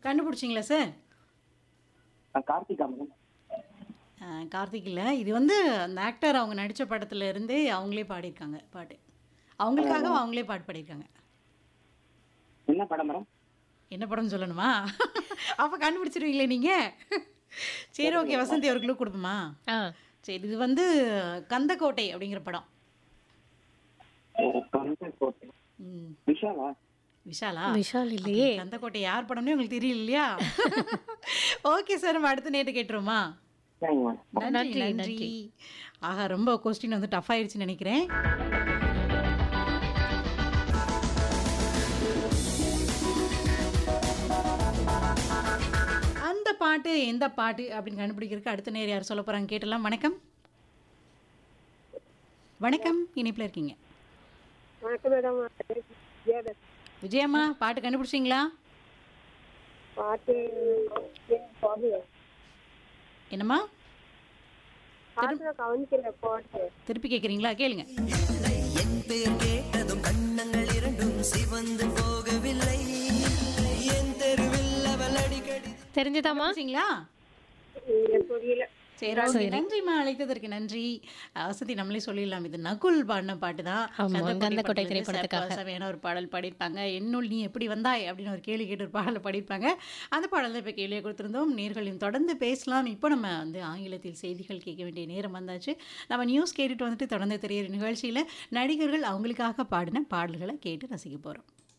கண்டுபிடிச்சிங்களா sir ஆ, Karthika madam Karthik இல்லை இது வந்து அந்த ஆக்டர் அவங்க நடித்த படத்துல இருந்தே அவங்களே பாடியிருக்காங்க பாட்டு அவங்களுக்காக அவங்களே பாட்டு பாடியிருக்காங்க என்ன படம் மேடம் என்ன படம்னு சொல்லணுமா அப்போ கண்டுபிடிச்சிருவீங்களே நீங்கள் சரி ஓகே வசந்தி ஒரு க்ளூ கொடுப்போமா ஆ சரி இது வந்து கந்தக்கோட்டை அப்படிங்கிற படம் ஓ, கந்தன் கோட்டை. ம் விஷாலா விஷாலா விஷால் இல்லையே கந்தக்கோட்டை யார் படம்னு உங்களுக்கு தெரியல இல்லையா ஓகே சார் நம்ம அடுத்த நேற்று கேட்டுருவோமா சரிங்க மேடம் நன்றி நன்றி, நன்றி ஆஹா ரொம்ப கொஸ்டின் வந்து டஃப் ஆயிடுச்சுன்னு நினைக்கிறேன் அந்த பாட்டு எந்த பாட்டு அப்படின்னு கண்டுபிடிக்கிறதுக்கு அடுத்த நேரம் யார் சொல்ல போறாங்க கேட்டலாம் வணக்கம் வணக்கம் இனிப்பில் இருக்கீங்க வணக்கம் மேடம் விஜயா விஜயம்மா பாட்டு கண்டுபிடிச்சிங்களா பாட்டு பாடு என்னம்மா பாட்டு கவனிக்கல பாட்டு திருப்பி கேட்குறீங்களா கேளுங்க என் பேர் கேட்டதும் கண்ணங்கள் இரண்டும் சிவந்து போகவில்லை என் தெருவில் அவள் அடிக்கடி தெரிஞ்சதாமா கண்டுபிடிச்சிங்களா எனக்கு புரியல சரி ஓகே நன்றிம்மா அழைத்ததற்கு நன்றி வசதி நம்மளே சொல்லிடலாம் இது நகுல் பாடின பாட்டு தான் ஆமா, கந்தக்கோட்டை கந்தக்கோட்டை படத்துல இருந்து திரைப்படத்துக்காக. சர்வசவையான ஒரு பாடல் பாடியிருப்பாங்க என்னுள் நீ எப்படி வந்தாய் அப்படின்னு ஒரு கேள்வி கேட்டு ஒரு பாடல் பாடியிருப்பாங்க அந்த பாடல் இப்போ கேள்வியை கொடுத்துருந்தோம் நேர்களையும் தொடர்ந்து பேசலாம் இப்போ நம்ம வந்து ஆங்கிலத்தில் செய்திகள் கேட்க வேண்டிய நேரம் வந்தாச்சு நம்ம நியூஸ் கேட்டுட்டு வந்துட்டு தொடர்ந்து தெரியிற நிகழ்ச்சியில் நடிகர்கள் அவங்களுக்காக பாடின பாடல்களை கேட்டு ரசிக்க போகிறோம்